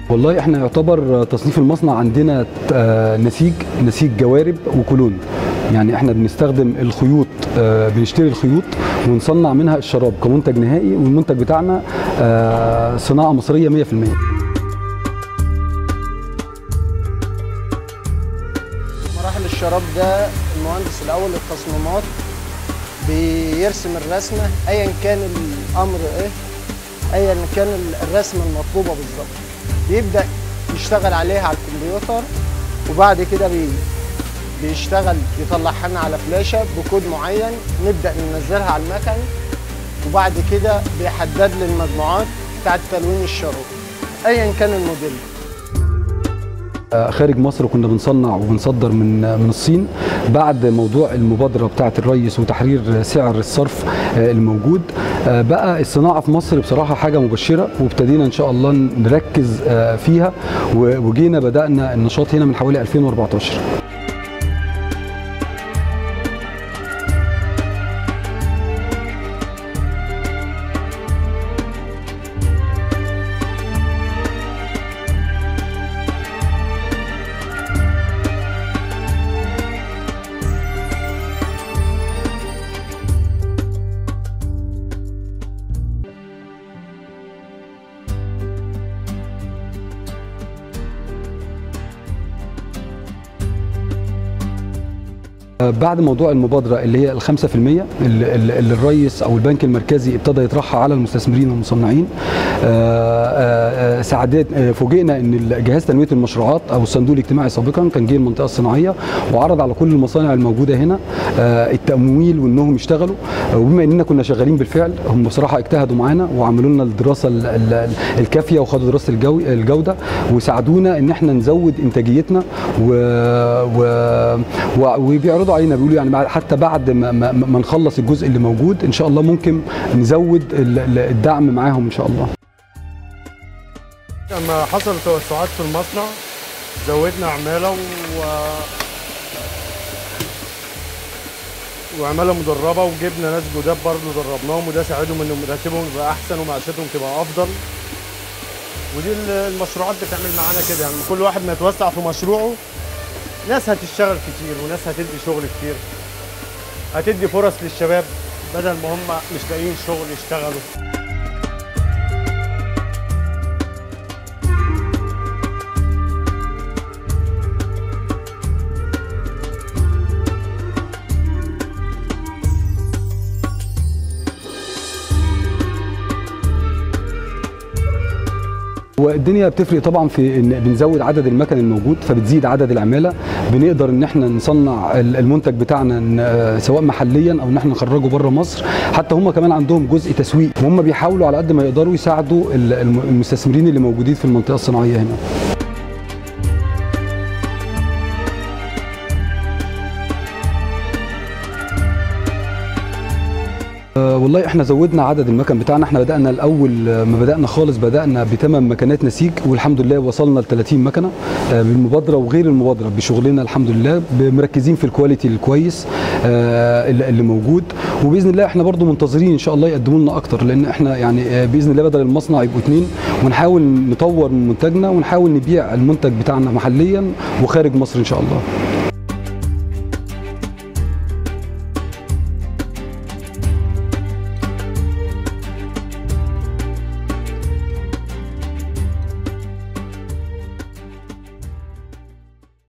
والله احنا يعتبر تصنيف المصنع عندنا آه، نسيج نسيج جوارب وكولون يعني احنا بنستخدم الخيوط آه، بنشتري الخيوط ونصنع منها الشراب كمنتج نهائي والمنتج بتاعنا آه، صناعه مصريه 100% مراحل الشراب ده المهندس الاول للتصميمات بيرسم الرسمه ايا كان الامر ايه ايا كان الرسمه المطلوبه بالظبط بيبدا يشتغل عليها على الكمبيوتر وبعد كده بي بيشتغل يطلعها لنا على فلاشه بكود معين نبدا ننزلها على المكن وبعد كده بيحدد لي المجموعات بتاعت تلوين الشراب ايا كان الموديل آه، خارج مصر كنا بنصنع وبنصدر من من الصين بعد موضوع المبادره بتاعه الرئيس وتحرير سعر الصرف آه، الموجود آه، بقى الصناعه في مصر بصراحه حاجه مبشره وابتدينا ان شاء الله نركز آه، فيها و- وجينا بدانا النشاط هنا من حوالي 2014 بعد موضوع المبادرة اللي هي الخمسة في المية اللي اللي الرئيس أو البنك المركزي ابتدى يطرحها على المستثمرين والمصنعين آه، آه، آه، سعادات آه، فوجئنا ان جهاز تنميه المشروعات او الصندوق الاجتماعي سابقا كان جه المنطقه الصناعيه وعرض على كل المصانع الموجوده هنا آه، التمويل وانهم يشتغلوا آه، وبما اننا كنا شغالين بالفعل هم بصراحه اجتهدوا معانا وعملوا لنا الدراسه ال- ال- الكافيه وخدوا دراسه الجو الجوده وساعدونا ان احنا نزود انتاجيتنا و... و... و... وبيعرضوا علينا بيقولوا يعني بعد- حتى بعد ما, ما, ما نخلص الجزء اللي موجود ان شاء الله ممكن نزود ال- ال- الدعم معاهم ان شاء الله لما حصل توسعات في المصنع زودنا عمالة و... وعمالة مدربة وجبنا ناس جداد برضه دربناهم وده ساعدهم ان مرتبهم يبقى احسن ومعيشتهم تبقى افضل ودي ال- المشروعات بتعمل معانا كده يعني كل واحد ما يتوسع في مشروعه ناس هتشتغل كتير وناس هتدي شغل كتير هتدي فرص للشباب بدل ما هم مش لاقيين شغل يشتغلوا والدنيا بتفرق طبعا في ان بنزود عدد المكن الموجود فبتزيد عدد العماله بنقدر ان احنا نصنع ال- المنتج بتاعنا ن- سواء محليا او ان احنا نخرجه بره مصر حتى هم كمان عندهم جزء تسويق وهم بيحاولوا على قد ما يقدروا يساعدوا ال- الم- المستثمرين اللي موجودين في المنطقه الصناعيه هنا آه، والله احنا زودنا عدد المكن بتاعنا احنا بدانا الاول آه، ما بدانا خالص بدانا بثمان مكنات نسيج والحمد لله وصلنا ل 30 مكنه آه، بالمبادره وغير المبادره بشغلنا الحمد لله مركزين في الكواليتي الكويس آه، اللي اللي موجود وباذن الله احنا برضو منتظرين ان شاء الله يقدموا لنا اكتر لان احنا يعني آه، باذن الله بدل المصنع يبقوا اثنين ونحاول نطور من منتجنا ونحاول نبيع المنتج بتاعنا محليا وخارج مصر ان شاء الله